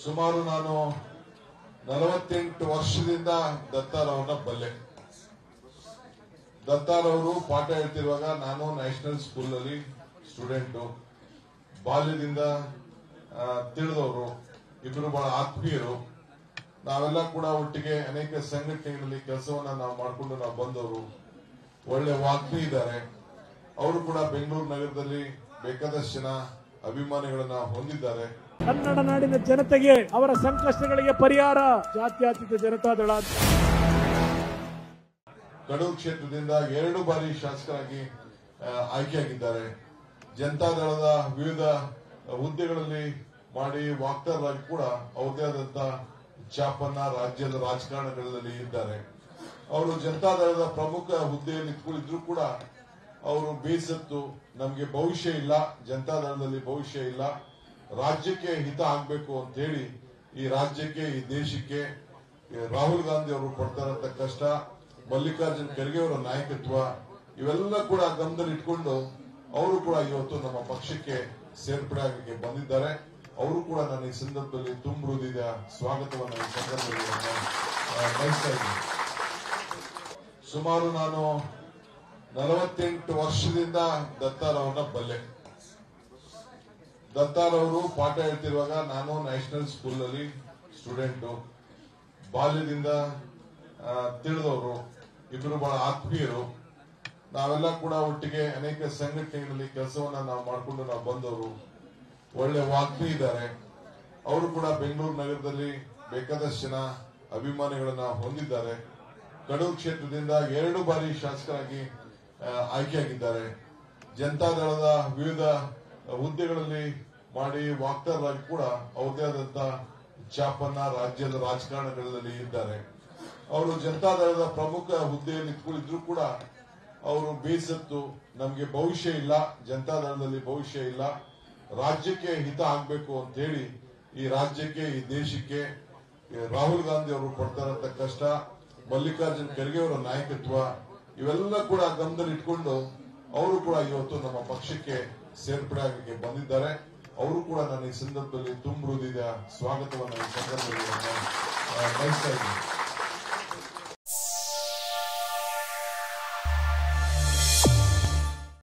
ಸುಮಾರು ನಾನು ನಲವತ್ತೆಂಟು ವರ್ಷದಿಂದ ದತ್ತಾರವ್ರನ್ನ ಬಲ್ಲೆ ದತ್ತಾರವರು ಪಾಠ ಹೇಳ್ತಿರುವಾಗ ನಾನು ನ್ಯಾಷನಲ್ ಸ್ಕೂಲ್ ಅಲ್ಲಿ ಸ್ಟೂಡೆಂಟು ಬಾಲ್ಯದಿಂದ ಆ, ತಿಳಿದವರು ಇಬ್ರು ಬಹಳ ಆತ್ಮೀಯರು ನಾವೆಲ್ಲ ಕೂಡ ಒಟ್ಟಿಗೆ ಅನೇಕ ಸಂಘಟನೆಗಳಲ್ಲಿ ಕೆಲಸವನ್ನ ನಾವು ಮಾಡಿಕೊಂಡು ನಾವು ಬಂದವರು ಒಳ್ಳೆ ವಾಗ್ಮಿ ಇದ್ದಾರೆ ಅವರು ಕೂಡ ಬೆಂಗಳೂರು ನಗರದಲ್ಲಿ ಬೇಕಾದಷ್ಟು ಜನ ಅಭಿಮಾನಿಗಳನ್ನ ಹೊಂದಿದ್ದಾರೆ ಕನ್ನಡ ನಾಡಿನ ಜನತೆಗೆ ಅವರ ಸಂಕಷ್ಟಗಳಿಗೆ ಪರಿಹಾರ ಜಾತ್ಯತೀತ ಜನತಾದಳ ಅಂತ ಕಡೂರು ಕ್ಷೇತ್ರದಿಂದ ಎರಡು ಬಾರಿ ಶಾಸಕರಾಗಿ ಆ, ಆಯ್ಕೆಯಾಗಿದ್ದಾರೆ ಜನತಾದಳದ ವಿವಿಧ ಹುದ್ದೆಗಳಲ್ಲಿ ಮಾಡಿ ವಾಗ್ದಾರರಾಗಿ ಕೂಡ ಅವ್ರದೇ ಆದಂತ ಛಾಪನ್ನ ರಾಜ್ಯದ ರಾಜಕಾರಣಗಳಲ್ಲಿ ಇದ್ದಾರೆ ಅವರು ಜನತಾದಳದ ಪ್ರಮುಖ ಹುದ್ದೆಯಲ್ಲಿ ಇಟ್ಕೊಂಡಿದ್ರು ಕೂಡ ಅವರು ಬೇಸತ್ತು ನಮಗೆ ಭವಿಷ್ಯ ಇಲ್ಲ ಜನತಾದಳದಲ್ಲಿ ಭವಿಷ್ಯ ಇಲ್ಲ ರಾಜ್ಯಕ್ಕೆ ಹಿತ ಆಗ್ಬೇಕು ಅಂತ ಹೇಳಿ ಈ ರಾಜ್ಯಕ್ಕೆ ಈ ದೇಶಕ್ಕೆ ಈ ರಾಹುಲ್ ಗಾಂಧಿ ಅವರು ಪಡ್ತಾರಂತ ಕಷ್ಟ ಮಲ್ಲಿಕಾರ್ಜುನ್ ಖರ್ಗೆ ಅವರ ನಾಯಕತ್ವ ಇವೆಲ್ಲ ಕೂಡ ಗಮನದಲ್ಲಿ ಇಟ್ಕೊಂಡು ಅವರು ಕೂಡ ಇವತ್ತು ನಮ್ಮ ಪಕ್ಷಕ್ಕೆ ಸೇರ್ಪಡೆ ಆಗಲಿಕ್ಕೆ ಬಂದಿದ್ದಾರೆ ಅವರು ಕೂಡ ನಾನು ಈ ಸಂದರ್ಭದಲ್ಲಿ ತುಂಬ ಹೃದಯದ ಸ್ವಾಗತವನ್ನು ಈ ಸಂದರ್ಭದಲ್ಲಿ ನಾನು, ಆ, ಬಯಸ್ತಾ ಇದ್ದೀನಿ ಸುಮಾರು ನಾನು ನಲವತ್ತೆಂಟು ವರ್ಷದಿಂದ ದತ್ತಾರವ್ರನ್ನ ಬಲ್ಲೆ ದತ್ತಾರವರು ಪಾಠ ಹೇಳ್ತಿರುವಾಗ ನಾನು ನ್ಯಾಷನಲ್ ಸ್ಕೂಲ್ ಅಲ್ಲಿ ಸ್ಟೂಡೆಂಟು ಬಾಲ್ಯದಿಂದ ಆ, ತಿಳಿದವರು ಇಬ್ರು ಬಹಳ ಆತ್ಮೀಯರು ನಾವೆಲ್ಲ ಕೂಡ ಒಟ್ಟಿಗೆ ಅನೇಕ ಸಂಘಟನೆಗಳಲ್ಲಿ ಕೆಲಸವನ್ನ ನಾವು ಮಾಡಿಕೊಂಡು ನಾವು ಬಂದವರು ಒಳ್ಳೆ ವಾಗ್ಮಿ ಇದ್ದಾರೆ ಅವರು ಕೂಡ ಬೆಂಗಳೂರು ನಗರದಲ್ಲಿ ಬೇಕಾದಷ್ಟು ಜನ ಅಭಿಮಾನಿಗಳನ್ನ ಹೊಂದಿದ್ದಾರೆ ಕಡೂರು ಕ್ಷೇತ್ರದಿಂದ ಎರಡು ಬಾರಿ ಶಾಸಕರಾಗಿ ಆ, ಆಯ್ಕೆಯಾಗಿದ್ದಾರೆ ಜನತಾದಳದ ವಿವಿಧ ಹುದ್ದೆಗಳಲ್ಲಿ ಮಾಡಿ ವಾಗ್ದಾರರಾಗಿ ಕೂಡ ಅವ್ರದೇ ಆದಂತ ಛಾಪನ್ನ ರಾಜ್ಯದ ರಾಜಕಾರಣಗಳಲ್ಲಿ ಇದ್ದಾರೆ ಅವರು ಜನತಾದಳದ ಪ್ರಮುಖ ಹುದ್ದೆಯಲ್ಲಿ ಇಟ್ಕೊಂಡಿದ್ರು ಕೂಡ ಅವರು ಬೇಸತ್ತು ನಮಗೆ ಭವಿಷ್ಯ ಇಲ್ಲ ಜನತಾದಳದಲ್ಲಿ ಭವಿಷ್ಯ ಇಲ್ಲ ರಾಜ್ಯಕ್ಕೆ ಹಿತ ಆಗ್ಬೇಕು ಅಂತ ಹೇಳಿ ಈ ರಾಜ್ಯಕ್ಕೆ ಈ ದೇಶಕ್ಕೆ ಈ ರಾಹುಲ್ ಗಾಂಧಿ ಅವರು ಪಡ್ತಾರಂತ ಕಷ್ಟ ಮಲ್ಲಿಕಾರ್ಜುನ್ ಖರ್ಗೆ ಅವರ ನಾಯಕತ್ವ ಇವೆಲ್ಲ ಕೂಡ ಗಮನದಲ್ಲಿ ಇಟ್ಕೊಂಡು ಅವರು ಕೂಡ ಇವತ್ತು ನಮ್ಮ ಪಕ್ಷಕ್ಕೆ ಸೇರ್ಪಡೆ ಆಗಲಿಕ್ಕೆ ಬಂದಿದ್ದಾರೆ ಅವರು ಕೂಡ ನಾನು ಈ ಸಂದರ್ಭದಲ್ಲಿ ತುಂಬ ಹೃದಯದ ಸ್ವಾಗತವನ್ನು ಈ ಸಂದರ್ಭದಲ್ಲಿ ನಾನು, ಆ, ಬಯಸ್ತಾ ಇದ್ದೀನಿ